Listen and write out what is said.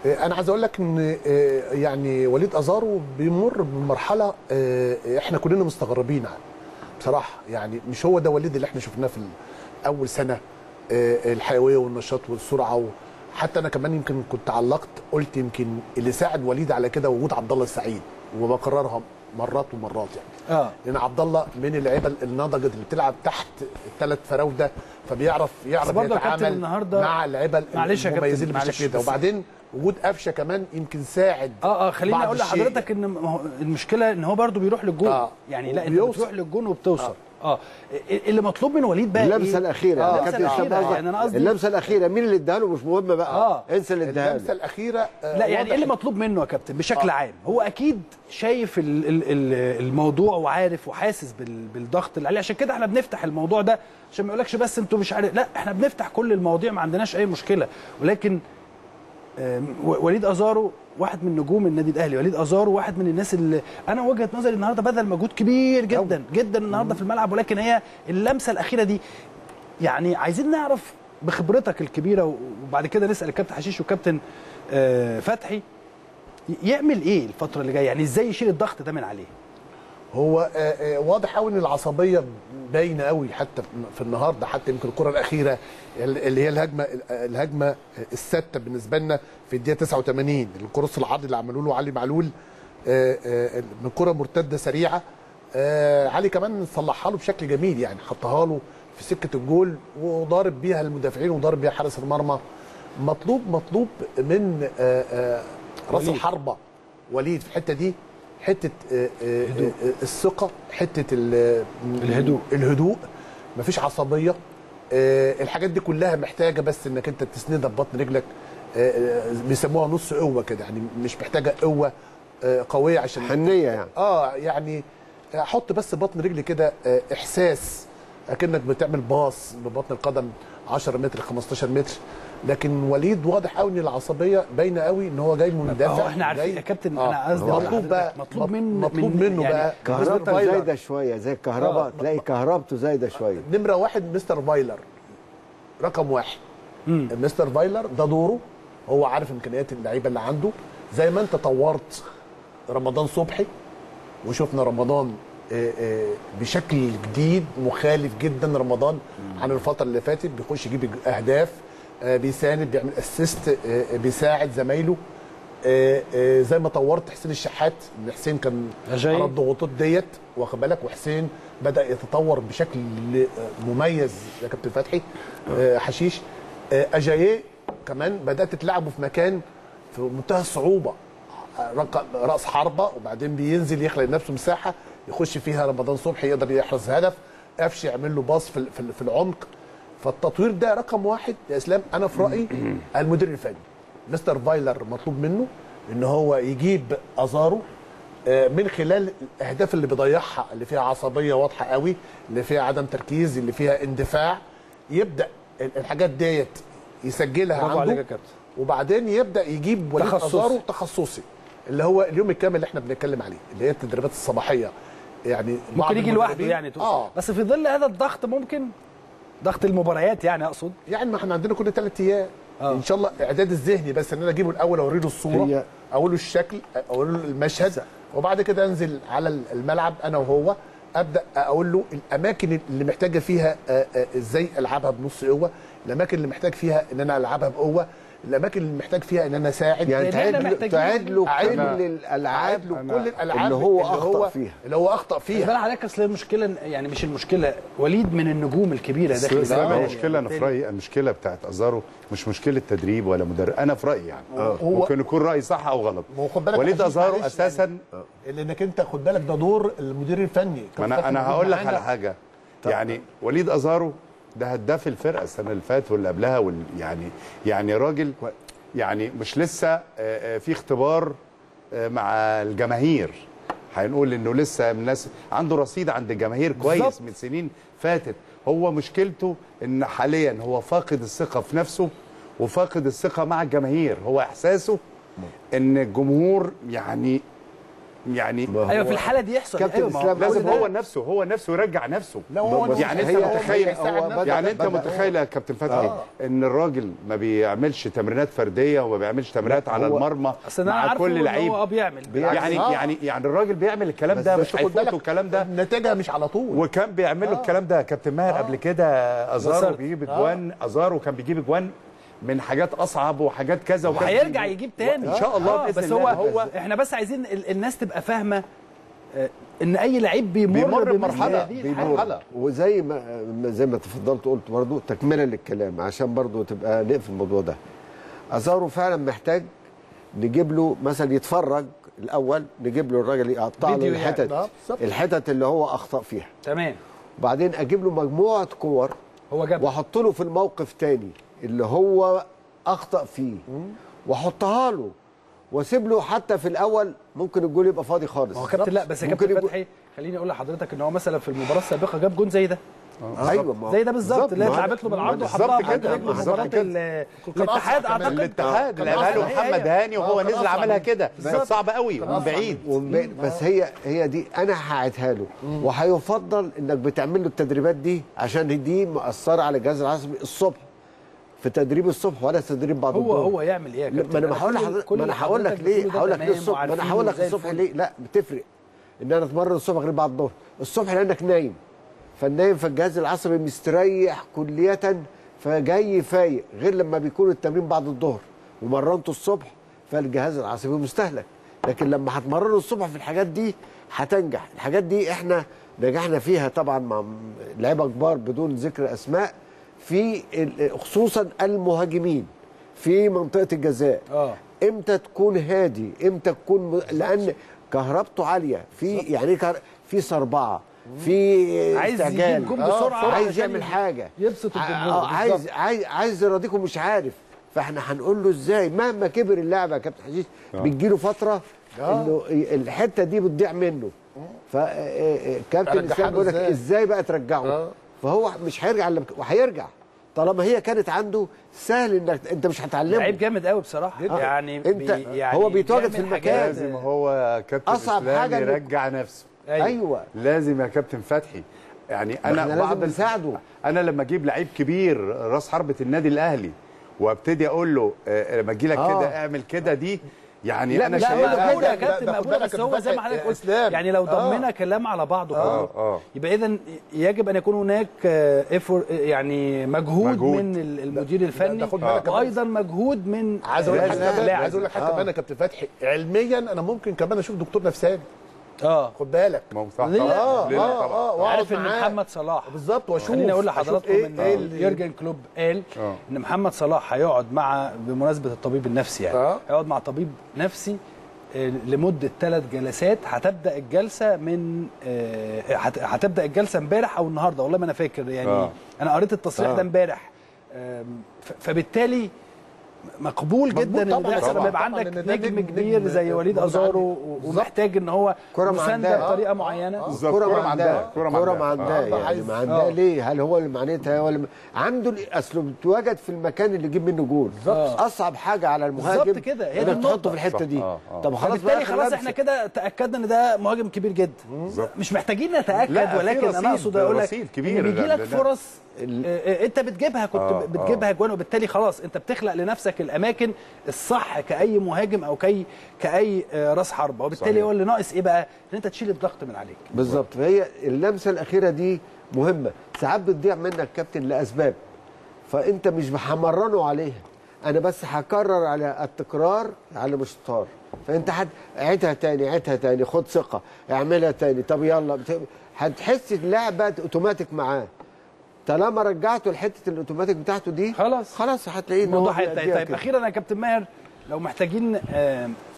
آه، انا عايز اقول لك ان آه، يعني وليد ازارو بيمر بمرحله آه، احنا كلنا مستغربين عنها بصراحه يعني مش هو ده وليد اللي احنا شفناه في اول سنه آه، الحيويه والنشاط والسرعه و... حتى انا كمان يمكن كنت علقت قلت يمكن اللي ساعد وليد على كده وجود عبد الله السعيد وبكررها مرات ومرات يعني اه لان عبد الله من اللعيبه النضجت اللي بتلعب تحت الثلاث فراوده فبيعرف يعرف برضه يا كابتن يتعامل النهارده- مع اللعيبه معلش يا كابتن، المميزين اللي معلش بالشكل ده بس- وبعدين وجود قفشه كمان يمكن ساعد اه اه خليني بعض اقول الشيء. لحضرتك ان ما هو المشكله ان هو برضه بيروح للجون آه. يعني لا انت وبيوصل. بتروح للجون وبتوصل اه, اللي مطلوب من وليد بقى اللمسه إيه؟ الاخيره آه. يا اللمسه كابتن الاخيره هشام يعني انا قصدي اللمسه الاخيره مين اللي اداها له مش مهم بقى آه. انسى اللي اداها اللمسه له الاخيره آه، لا يعني واضح ايه اللي مطلوب منه يا كابتن بشكل آه. عام هو اكيد شايف ال ال ال الموضوع وعارف وحاسس بال بالضغط اللي عليه عشان كده احنا بنفتح الموضوع ده عشان ما يقولكش بس انتوا مش عارف لا احنا بنفتح كل المواضيع ما عندناش اي مشكله ولكن آم، و- وليد ازارو واحد من نجوم النادي الاهلي وليد ازارو واحد من الناس اللي انا وجهه نظري النهارده بذل مجهود كبير جدا جدا النهارده في الملعب ولكن هي اللمسه الاخيره دي يعني عايزين نعرف بخبرتك الكبيره وبعد كده نسال الكابتن حشيش والكابتن آه، فتحي يعمل ايه الفتره اللي جايه يعني ازاي يشيل الضغط ده من عليه هو آه، آه، واضح قوي ان العصبيه باينه قوي حتى في النهارده حتى يمكن الكره الاخيره اللي هي الهجمه الهجمه السادسه بالنسبه لنا في الدقيقه 89 الكروس العرضي اللي عملوا له علي معلول آه، آه، من كره مرتده سريعه آه، علي كمان صلحها له بشكل جميل يعني حطها له في سكه الجول وضارب بيها المدافعين وضارب بيها حارس المرمى مطلوب مطلوب من آه، آه، راس وليد. الحربه وليد في الحته دي حته آه، آه، آه، الثقه حته ال- الهدوء. الهدوء مفيش عصبيه آه، الحاجات دي كلها محتاجه بس انك انت تسندها ببطن رجلك آه، آه، بيسموها نص قوه كده يعني مش محتاجه قوه آه، قويه عشان حنيه يعني اه يعني حط بس بطن رجلي كده آه، احساس اكنك بتعمل باص ببطن القدم 10 متر 15 متر لكن وليد واضح قوي ان العصبيه باينه قوي ان هو جاي مندفع اهو احنا عارفين جاي- يا كابتن آه. انا قصدي أقول مطلوب لحضرتك بقى مطلوب من مطلوب من- منه يعني بقى كهربته مستر فايلر. زايده شويه زي الكهرباء آه. تلاقي كهربته زايده شويه نمره واحد مستر فايلر رقم واحد مم. مستر فايلر ده دوره هو عارف امكانيات اللعيبه اللي عنده زي ما انت طورت رمضان صبحي وشفنا رمضان آه، آه، بشكل جديد مخالف جدا رمضان عن الفتره اللي فاتت بيخش يجيب اهداف آه، بيساند بيعمل اسيست بيساعد زمايله آه، آه، زي ما طورت حسين الشحات ان حسين كان أجاي. على الضغوطات ديت واخد بالك وحسين بدا يتطور بشكل آه، مميز يا كابتن فتحي آه، حشيش آه، اجاييه كمان بدات تلعبه في مكان في منتهى الصعوبه رق- راس حربه وبعدين بينزل يخلق لنفسه مساحه يخش فيها رمضان صبحي يقدر يحرز هدف قفش يعمل له باص في ال- في ال- في العمق فالتطوير ده رقم واحد يا اسلام انا في رايي المدير الفني مستر فايلر مطلوب منه ان هو يجيب ازارو آه، من خلال الاهداف اللي بيضيعها اللي فيها عصبيه واضحه قوي اللي فيها عدم تركيز اللي فيها اندفاع يبدا ال- الحاجات ديت يسجلها برافو عليك يا عنده كابتن وبعدين يبدا يجيب وليد تخصصي. ازارو تخصصي اللي هو اليوم الكامل اللي احنا بنتكلم عليه اللي هي التدريبات الصباحيه يعني بعض ممكن يجي لوحده المدربين- يعني تقصد. اه بس في ظل هذا الضغط ممكن ضغط المباريات يعني اقصد يعني ما احنا عندنا كل ثلاث ايام آه. ان شاء الله اعداد الذهني بس ان انا اجيبه الاول اوري له الصوره هي- اقول له الشكل اقول له المشهد وبعد كده انزل على الملعب انا وهو ابدا اقول له الاماكن اللي محتاجه فيها آه، آه، ازاي العبها بنص قوه الاماكن اللي محتاج فيها ان انا العبها بقوه الاماكن اللي محتاج فيها ان انا اساعد يعني لأن إحنا تعد له محتاجين- تعد له أعيد كل له- الالعاب أعيد له كل الالعاب اللي هو أخطأ فيها. اللي هو اخطا خلي فيها بالك عليك اصل المشكله يعني مش المشكله وليد من النجوم الكبيره داخل بس لا النادي. المشكله انا في رايي المشكله بتاعت ازارو مش مشكله تدريب ولا مدرب انا في رايي يعني هو- ممكن يكون رايي صح او غلط ما هو خد بالك وليد يا ازارو معلش اساسا لانك انت خد بالك ده دور المدير الفني ما انا انا هقول لك على حاجه يعني وليد ازارو ده هداف الفرقه السنه اللي فاتت واللي قبلها وال يعني يعني راجل يعني مش لسه آه، آه، في اختبار آه، مع الجماهير هنقول انه لسه من الناس عنده رصيد عند الجماهير كويس بالظبط. من سنين فاتت هو مشكلته ان حاليا هو فاقد الثقه في نفسه وفاقد الثقه مع الجماهير هو احساسه ان الجمهور يعني يعني ما هو ايوه في الحاله دي يحصل كابتن أيوة ما هو- إسلام لازم كل ده- هو نفسه هو نفسه يرجع نفسه لا هو بص، يعني انت هي- متخيل هي- هو بدأ- يعني انت بدأ- متخيل يا كابتن فتحي ان الراجل ما بيعملش تمرينات فرديه وما بيعملش تمرينات على هو- المرمى اصل انا مع عارفه كل إن لعيب هو اه بيعمل يعني آه. يعني يعني الراجل بيعمل الكلام بس- ده بس مش خد هيفوته بالك الكلام ده نتيجه مش على طول وكان بيعمل له الكلام ده كابتن ماهر قبل كده ازارو بصرت. بيجيب اجوان ازارو كان بيجيب اجوان من حاجات اصعب وحاجات كذا وكان وهيرجع بي- يجيب تاني ان شاء الله آه، باذن بس الله هو هو احنا بس عايزين ال- الناس تبقى فاهمه آه، ان اي لعيب بيمر, بيمر بمثل بمرحلة، هذه بيمر. الحالة. وزي ما ما- زي ما تفضلت قلت برضه تكمله للكلام عشان برضه تبقى نقفل الموضوع ده ازارو فعلا محتاج نجيب له مثلا يتفرج الاول نجيب له الراجل يقطع له فيديو يعني. الحتت آه، بالظبط. الحتت اللي هو اخطا فيها تمام وبعدين اجيب له مجموعه كور هو جاب واحط له في الموقف تاني اللي هو اخطا فيه واحطها له واسيب له حتى في الاول ممكن الجول يبقى فاضي خالص ما هو كابتن لا بس يا ممكن كابتن يبقى- فتحي خليني اقول لحضرتك ان هو مثلا في المباراه السابقه جاب جون زي ده ايوه ما هو- زي ده بالظبط اللي هي ما هو- اتلعبت له بالعرض بالظبط وحطها كده، بحد رجله في بالظبط مباراه كده. ال- كان الاتحاد أسرع كمان. اعتقد الاتحاد كان لعبها له أسرع. هي- محمد هاني وهو كان نزل أسرع عملها من- كده كانت صعبه قوي ومن بعيد ومن- بس هي هي دي انا هعيدها له وهيفضل انك بتعمل له التدريبات دي عشان دي مأثره على الجهاز العصبي الصبح في تدريب الصبح ولا تدريب بعد هو الظهر هو يعمل ايه يا كابتن ما انا أنا هقول كل- لحضرتك كل ما انا اللي هقول لك حضرتك ليه بتقوله هقول ده لك ليه تمام الصبح ما انا وعارفينه هقول لك زي الصبح الفل. ليه لا بتفرق ان انا اتمرن الصبح غير بعد الظهر الصبح لانك نايم فالنايم فالجهاز العصبي مستريح كلية فجاي فايق غير لما بيكون التمرين بعد الظهر ومرنته الصبح فالجهاز العصبي مستهلك لكن لما هتمرنه الصبح في الحاجات دي هتنجح الحاجات دي احنا نجحنا فيها طبعا مع لعيبه كبار بدون ذكر اسماء في ال- خصوصا المهاجمين في منطقه الجزاء اه امتى تكون هادي امتى تكون م... لان كهربته عاليه في يعني إيه كهر... في صربعه في عايز استعجال. يجيب جون آه، بسرعة عايز عشان يعمل حاجه يبسط ع- الجمهور آه، عايز بالظبط. عايز عايز يراضيكم مش عارف فاحنا هنقول له ازاي مهما كبر اللاعب يا كابتن حشيش بتجيله فتره انه الحته دي بتضيع منه فكابتن أرجعها اسلام له بيقول لك إزاي؟ ازاي بقى ترجعه آه. فهو مش هيرجع الا بك- وهيرجع طالما هي كانت عنده سهل انك انت مش هتعلمه لعيب جامد قوي بصراحه يعني أنت- بي يعني هو بيتواجد بيعمل في المكان. حاجات- لازم هو كابتن أصعب اسلام حاجة إنك- يرجع نفسه أيوة. ايوه لازم يا كابتن فتحي يعني احنا انا لازم بعض نساعده. انا لما اجيب لعيب كبير راس حربه النادي الاهلي وابتدي اقول له آه، لما اجي لك آه. كده اعمل كده دي يعني لا، انا لا، شايفها لا، مقبوله يا لا، كابتن ده خد مقبوله بالك بس هو زي ما فتحي، حضرتك آه، قلت إسلام. يعني لو آه. ضمنا كلام على بعضه آه، كله آه. يبقى اذا يجب ان يكون هناك آه، إفور يعني مجهود, مجهود. من ال- المدير الفني ده خد بالك كمان. وايضا مجهود من عايز اقول لك لازم حاجه كمان اللاعب. عايز اقول لك حتى آه. كمان يا كابتن فتحي علميا انا ممكن كمان اشوف دكتور نفساني اه خد بالك ما هو صح ليه؟ طبعاً. اه ليه لا اه طبعاً. اه وأقعد عارف ان معاه. محمد صلاح بالظبط واشوف خليني اقول أشوف لحضراتكم ايه ان ايه اللي يورجن كلوب قال آه. ان محمد صلاح هيقعد مع بمناسبه الطبيب النفسي يعني آه. هيقعد مع طبيب نفسي آه، لمده ثلاث جلسات هتبدا الجلسه من آه، هت- هتبدا الجلسه امبارح او النهارده والله ما انا فاكر يعني آه. انا قريت التصريح آه. ده امبارح آم، ف- فبالتالي مقبول مظبوط جدا ان طبعاً، ده يحصل طبعاً، لما يبقى طبعاً، عندك إن ده نجم نجم- كبير نجم زي وليد موجود ازارو عندي. و- بالظبط. ومحتاج ان هو كرة مسانده معدية. بطريقه معينه بالظبط كرة كرة معداه معداه كرة كرة معداه معداه آه، يعني عايز- معداه آه. ليه؟ هل هو اللي معناتها ولا م- عنده ال- اصله بيتواجد في المكان اللي يجيب منه جول بالظبط. اصعب حاجه على المهاجم بالظبط كده، هي دي انك تحطه النقطة. في الحته صح، دي آه، آه. طب خلاص فبالتالي بقى خلاص احنا كده تاكدنا ان ده مهاجم كبير جدا مش محتاجين نتاكد لا، في ولكن رصيد، انا اقصد اقول لك رصيد كبير ان بيجي لك ده- ده- فرص آه، آه، انت بتجيبها كنت آه، بتجيبها جوان وبالتالي خلاص انت بتخلق لنفسك الاماكن الصح كاي مهاجم او كاي كاي آه، راس حربه وبالتالي صحيح. هو اللي ناقص ايه بقى ان انت تشيل الضغط من عليك بالظبط فهي اللمسه الاخيره دي مهمه ساعات بتضيع منك كابتن لاسباب فانت مش همرنه عليها انا بس هكرر على التكرار على مشطار فانت هت- عيدها تاني عيدها تاني خد ثقه اعملها تاني طب يلا بت- هتحس اللاعب بقى اوتوماتيك معاه طالما رجعته لحته الاوتوماتيك بتاعته دي خلاص. خلاص هتلاقيه إن الموضوع هو هينتهي بيأديها طيب كده. اخيرا يا كابتن ماهر لو محتاجين آه،